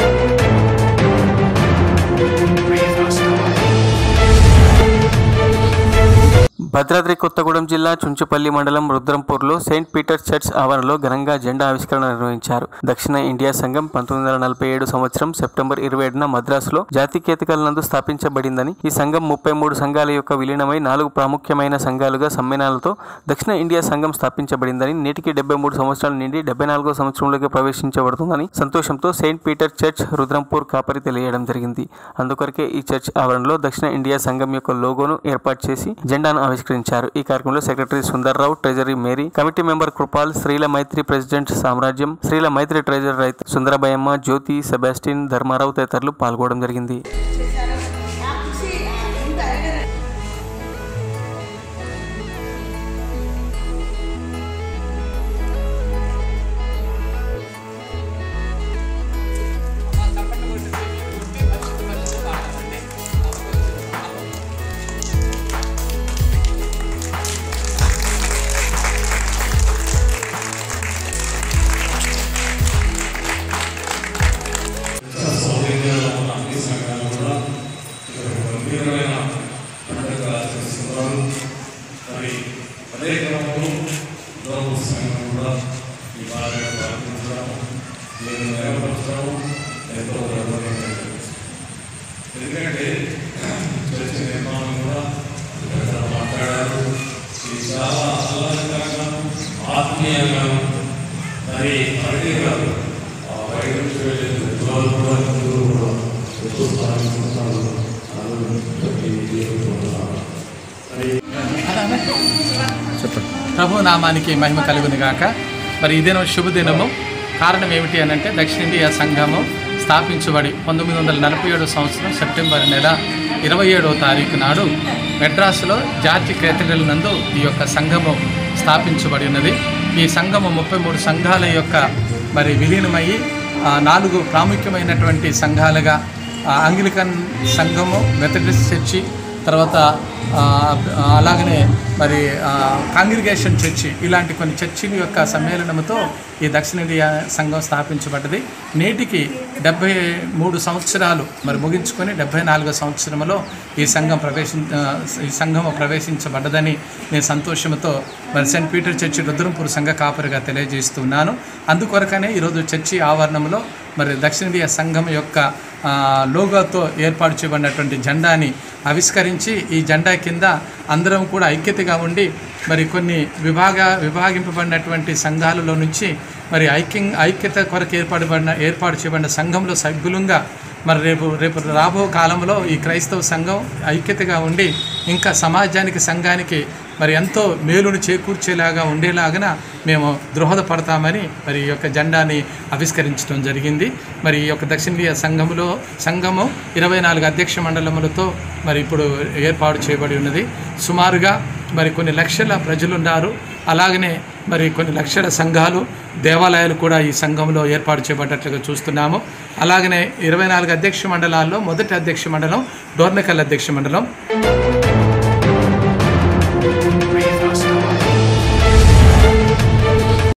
భద్రాద్రి కొత్తగూడెం జిల్లా చుంచుపల్లి మండలం రుద్రంపూర్లో Saint Peter's church ఆవరణలో ఘనంగా జెండా ఆవిష్కరణ నిర్వహించారు దక్షిణ ఇండియా సంఘం పంతొమ్మిది వందల నలభై ఏడు సంవత్సరం సెప్టెంబర్ ఇరవై ఏడున మద్రాసులో జాతికేతకల నందు స్థాపించబడిందని ఈ సంఘం ముప్పై మూడు సంఘాల యొక్క విలీనమై నాలుగు ప్రాముఖ్యమైన సంఘాలుగా సమ్మేళనాలతో దక్షిణ ఇండియా సంఘం స్థాపించబడిందని నేటికి డెబ్బై మూడు సంవత్సరాల నుండి డెబ్బై నాలుగో సంవత్సరంలోకి ప్రవేశించబడుతుందని సంతోషంతో సెయింట్ పీటర్ చర్చ్ రుద్రంపూర్ కాపరి తెలియడం జరిగింది అందుకొరకే ఈ చర్చ్ ఆవరణలో దక్షిణ ఇండియా సంఘం యొక్క లోగోను ఏర్పాటు చేసి జెండాను ఆవిష్కరించారు ఈ కార్యక్రమంలో secretary Sundarrao treasury Mary committee member Kripal Srila Maitri president Samrajyam Srila మైత్రి ట్రెజరీ రైతు సుందరభయమ్మ జ్యోతి సెబాస్టిన్ ధర్మారావు తదితరులు పాల్గొనడం జరిగింది చేశారు నాకు చూసి ఆ, ఇంత అరగన సౌకర్యాలు ఉన్న అన్ని సంఘాలు కూడా ఇక్కడ ఒక గంభీరమైన పండుగ చేస్తున్నారు మరి అదే క్రమంలో గౌరవ సంఘం కూడా ఈ బాగా పాటించడం నేను నెరవేర్చడం ఎంతో గర్వంగా ఎందుకంటే చర్చ నిర్మాణం కూడా ఇక్కడ మాట్లాడారు ఇది చాలా ఆహ్లాదకరంగా ఆత్మీయంగా మరి అదే కాదు ఆ బయట నుంచి వెళ్ళే విద్వాలు కూడా అందరూ కూడా ఎక్కువ స్థానిస్తున్నారు ప్రభు నామానికి మహిమ కలుగును గాక మరి ఈ దినం శుభదినము కారణం ఏమిటి అని అంటే దక్షిణ ఇండియా సంఘము స్థాపించబడి పంతొమ్మిది వందల నలభై ఏడు సంవత్సరం సెప్టెంబర్ నెల ఇరవై ఏడవ తారీఖు నాడు మెడ్రాసులో జాతి కేథడ్రల్ నందు ఈ యొక్క సంఘము స్థాపించబడి ఉన్నది ఈ సంఘము ముప్పై మూడు సంఘాల యొక్క మరి విలీనమయ్యి ఆ, నాలుగు ప్రాముఖ్యమైనటువంటి సంఘాలుగా ఆ, అంగ్లికన్ సంఘము మెథడిస్ట్ చర్చి తర్వాత ఆ, అలాగనే మరి ఆ, కాంగ్రిగేషన్ చర్చి ఇలాంటి కొన్ని చర్చిల యొక్క సమ్మేళనంతో ఈ దక్షిణ ఇండియా సంఘం స్థాపించబడ్డది నేటికి డెబ్బై మూడు సంవత్సరాలు మరి ముగించుకొని డెబ్బై నాలుగో సంవత్సరంలో ఈ సంఘం ప్రవేశి ఆ, ఈ సంఘము ప్రవేశించబడ్డదని నేను సంతోషంతో మరి సెయింట్ పీటర్ చర్చి రుద్రంపూర్ సంఘ కాపరిగా తెలియజేస్తున్నాను అందుకొరకనే ఈరోజు చర్చి ఆవరణంలో మరి దక్షిణ ఇండియా సంఘం యొక్క ఆ, లోగోతో ఏర్పాటు చేయబడినటువంటి జెండాని ఆవిష్కరించి ఈ జెండా కింద అందరం కూడా ఐక్యతగా ఉండి మరి కొన్ని విభాగ విభాగింపబడినటువంటి సంఘాలలో నుంచి మరి ఐక్యం ఐక్యత కొరకు ఏర్పాటుబడిన ఏర్పాటు చేయబడిన సంఘంలో సభ్యులంగా మరి రేపు రేపు రాబో కాలంలో ఈ క్రైస్తవ సంఘం ఐక్యతగా ఉండి ఇంకా సమాజానికి సంఘానికి మరి ఎంతో మేలును చేకూర్చేలాగా ఉండేలాగన మేము దృహదపడతామని మరి ఈ యొక్క జెండాని ఆవిష్కరించడం జరిగింది మరి ఈ యొక్క దక్షిణ ఇండియా సంఘములో సంఘము ఇరవై నాలుగు అధ్యక్ష మండలములతో మరి ఇప్పుడు ఏర్పాటు చేయబడి ఉన్నది సుమారుగా మరి కొన్ని లక్షల ప్రజలు ఉన్నారు అలాగనే మరి కొన్ని లక్షల సంఘాలు దేవాలయాలు కూడా ఈ సంఘంలో ఏర్పాటు చేయబడ్డట్లుగా చూస్తున్నాము అలాగనే ఇరవై నాలుగు అధ్యక్ష మండలాల్లో మొదటి అధ్యక్ష మండలం డోర్నకల్ అధ్యక్ష మండలం